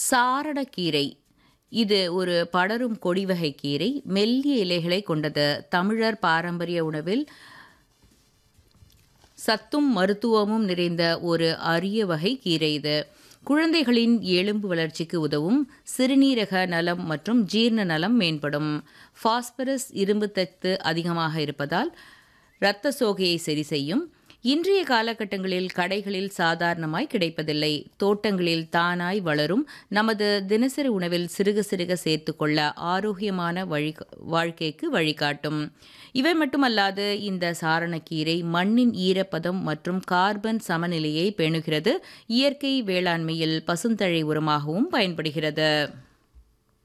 சாரணக்கீரை இது ஒரு படரும் கொடிவகை கீரை மெல்லிய இலைகளை கொண்டது தமிழர் பாரம்பரிய உணவில் சத்தும் மருத்துவமும் நிறைந்த ஒரு அரிய வகை கீரை இது குழந்தைகளின் எலும்பு வளர்ச்சிக்கு உதவும் சிறுநீரக நலம் மற்றும் ஜீரண நலம் மேம்படும் பாஸ்பரஸ் இரும்பு சத்து அதிகமாக இருப்பதால் இரத்த சோகையை சரி செய்யும் இன்றைய காலகட்டங்களில் கடைகளில் சாதாரணமாய் கிடைப்பதில்லை தோட்டங்களில் தானாய் வளரும் நமது தினசரி உணவில் சிறுக சிறுக சேர்த்துக்கொள்ள ஆரோக்கியமான வழி வாழ்க்கைக்கு வழிகாட்டும் இவை மட்டுமல்லாது இந்த சாரணக்கீரை மண்ணின் ஈரப்பதம் மற்றும் கார்பன் சமநிலையை பேணுகிறது இயற்கை வேளாண்மையில் பசுந்தழை உரமாகவும் பயன்படுகிறது